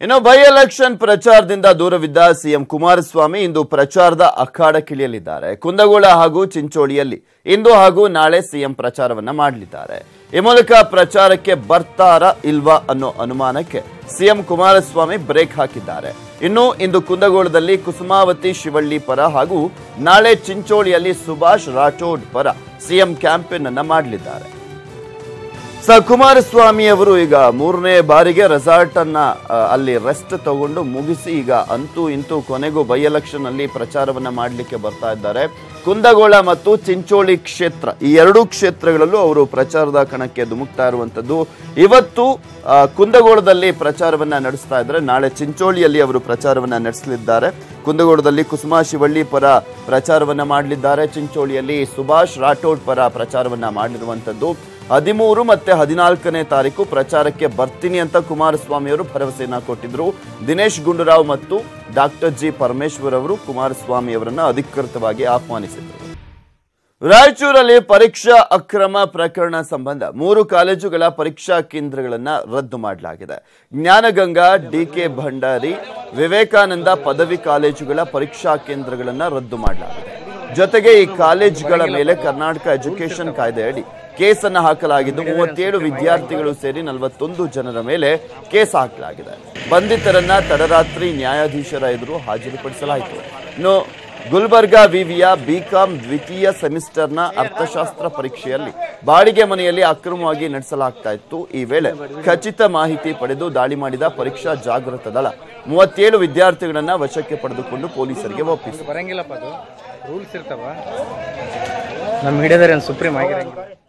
ಇನ್ನು by election ಪ್ರಚಾರದಿಂದ ದೂರವಿದ್ದ ಸಿಎಂ ಕುಮಾರಸ್ವಾಮಿ ಇಂದು ಪ್ರಚಾರದ ಅಖಾಡಕ್ಕಿಳಿಯಲಿದ್ದಾರೆ ಕುಂದಗೋಳ ಹಾಗೂ ಚಿಂಚೋಳಿಯಲ್ಲಿ ಇಂದು ಹಾಗೂ ನಾಳೆ ಸಿಎಂ ಪ್ರಚಾರವನ್ನ ಮಾಡಲಿದ್ದಾರೆ ಈ ಮೂಲಕ ಪ್ರಚಾರಕ್ಕೆ ಬರ್ತಾರಾ ಇಲ್ವಾ ಅನ್ನೋ ಅನುಮಾನಕ್ಕೆ ಸಿಎಂ ಕುಮಾರಸ್ವಾಮಿ ಬ್ರೇಕ್ ಹಾಕಿದ್ದಾರೆ ಇನ್ನು ಇಂದು ಕುಂದಗೋಳದಲ್ಲಿ ಕುಸುಮಾವತಿ ಶಿವಳ್ಳಿ ಪರ ಹಾಗೂ ನಾಳೆ ಚಿಂಚೋಳಿಯಲ್ಲಿ ಸುಭಾಷ್ ರಾಠೋಡ್ ಪರ ಸಿಎಂ ಕ್ಯಾಂಪೇನ್ ಅನ್ನ ಮಾಡಲಿದ್ದಾರೆ ಸ ಕುಮಾರಸ್ವಾಮಿ ಅವರು ಈಗ ಮೂರನೇ ಬಾರಿಗೆ ರೆಸಾರ್ಟ್ ಅನ್ನ ಆ, ಅಲ್ಲಿ ರೆಸ್ಟ್ ತಗೊಂಡು ಮುಗಿಸಿ ಈಗ ಅಂತೂ ಇಂತೂ ಕೊನೆಗೂ ಬೈ ಎಲೆಕ್ಷನ್ ಅಲ್ಲಿ ಪ್ರಚಾರವನ್ನ ಮಾಡಲಿಕ್ಕೆ ಬರ್ತಾ ಇದ್ದಾರೆ ಕುಂದಗೋಳ ಮತ್ತು ಚಿಂಚೋಳಿ ಕ್ಷೇತ್ರ ಈ ಎರಡೂ ಕ್ಷೇತ್ರಗಳಲ್ಲೂ ಅವರು ಪ್ರಚಾರದ ಕಣಕ್ಕೆ ಧುಮುಕ್ತಾ ಇರುವಂತದ್ದು ಇವತ್ತು ಆ, ಕುಂದಗೋಳದಲ್ಲಿ ಪ್ರಚಾರವನ್ನ ನಡೆಸ್ತಾ ಇದ್ದಾರೆ ನಾಳೆ ಚಿಂಚೋಳಿಯಲ್ಲಿ ಅವರು ಪ್ರಚಾರವನ್ನ ನಡೆಸಲಿದ್ದಾರೆ ಕುಂದಗೋಳದಲ್ಲಿ ಕುಸುಮಾ ಶಿವಳ್ಳಿ ಪರ ಪ್ರಚಾರವನ್ನ ಮಾಡಲಿದ್ದಾರೆ ಚಿಂಚೋಳಿಯಲ್ಲಿ ಸುಭಾಷ್ ರಾಠೋಡ್ ಪರ ಪ್ರಚಾರವನ್ನ ಮಾಡಲಿರುವಂತದ್ದು ಹದಿಮೂರು ಮತ್ತೆ ಹದಿನಾಲ್ಕನೇ ತಾರೀಕು ಪ್ರಚಾರಕ್ಕೆ ಬರ್ತೀನಿ ಅಂತ ಕುಮಾರಸ್ವಾಮಿ ಅವರು ಭರವಸೆಯನ್ನ ಕೊಟ್ಟಿದ್ರು ದಿನೇಶ್ ಗುಂಡೂರಾವ್ ಮತ್ತು ಡಾಕ್ಟರ್ ಜಿ ಪರಮೇಶ್ವರ್ ಅವರು ಕುಮಾರಸ್ವಾಮಿ ಅವರನ್ನ ಅಧಿಕೃತವಾಗಿ ಆಹ್ವಾನಿಸಿದರು ರಾಯಚೂರಲ್ಲಿ ಪರೀಕ್ಷಾ ಅಕ್ರಮ ಪ್ರಕರಣ ಸಂಬಂಧ ಮೂರು ಕಾಲೇಜುಗಳ ಪರೀಕ್ಷಾ ಕೇಂದ್ರಗಳನ್ನ ರದ್ದು ಮಾಡಲಾಗಿದೆ ಜ್ಞಾನಗಂಗಾ ಡಿಕೆ ಭಂಡಾರಿ ವಿವೇಕಾನಂದ ಪದವಿ ಕಾಲೇಜುಗಳ ಪರೀಕ್ಷಾ ಕೇಂದ್ರಗಳನ್ನ ರದ್ದು ಮಾಡಲಾಗಿದೆ ಜೊತೆಗೆ ಈ ಕಾಲೇಜುಗಳ ಮೇಲೆ ಕರ್ನಾಟಕ ಎಜುಕೇಷನ್ ಕಾಯ್ದೆಯಡಿ ಕೇಸನ್ನ ಹಾಕಲಾಗಿದ್ದು ಮೂವತ್ತೇಳು ವಿದ್ಯಾರ್ಥಿಗಳು ಸೇರಿ ನಲವತ್ತೊಂದು ಜನರ ಮೇಲೆ ಕೇಸ್ ಹಾಕಲಾಗಿದೆ ಬಂಧಿತರನ್ನ ತಡರಾತ್ರಿ ನ್ಯಾಯಾಧೀಶರ ಎದುರು ಹಾಜರುಪಡಿಸಲಾಯಿತು ಇನ್ನು ಗುಲ್ಬರ್ಗಾ ವಿವಿಯ ಬಿಕಾಂ ದ್ವಿತೀಯ ಸೆಮಿಸ್ಟರ್ನ ಅರ್ಥಶಾಸ್ತ್ರ ಪರೀಕ್ಷೆಯಲ್ಲಿ ಬಾಡಿಗೆ ಮನೆಯಲ್ಲಿ ಅಕ್ರಮವಾಗಿ ನಡೆಸಲಾಗ್ತಾ ಇತ್ತು ಈ ವೇಳೆ ಖಚಿತ ಮಾಹಿತಿ ಪಡೆದು ದಾಳಿ ಮಾಡಿದ ಪರೀಕ್ಷಾ ಜಾಗೃತ ದಳ ಮೂವತ್ತೇಳು ವಿದ್ಯಾರ್ಥಿಗಳನ್ನ ವಶಕ್ಕೆ ಪಡೆದುಕೊಂಡು ಪೊಲೀಸರಿಗೆ ಒಪ್ಪಿಸಿತು ಬರಂಗಿಲ್ಲಪ್ಪ ಅದು ರೂಲ್ಸ್ ಇರ್ತಾವ ನಮ್ಮ ಹಿಡಿಯೋದಾರೆ ಸುಪ್ರೀಂ ಆಗಿರಂಗಿಲ್ಲ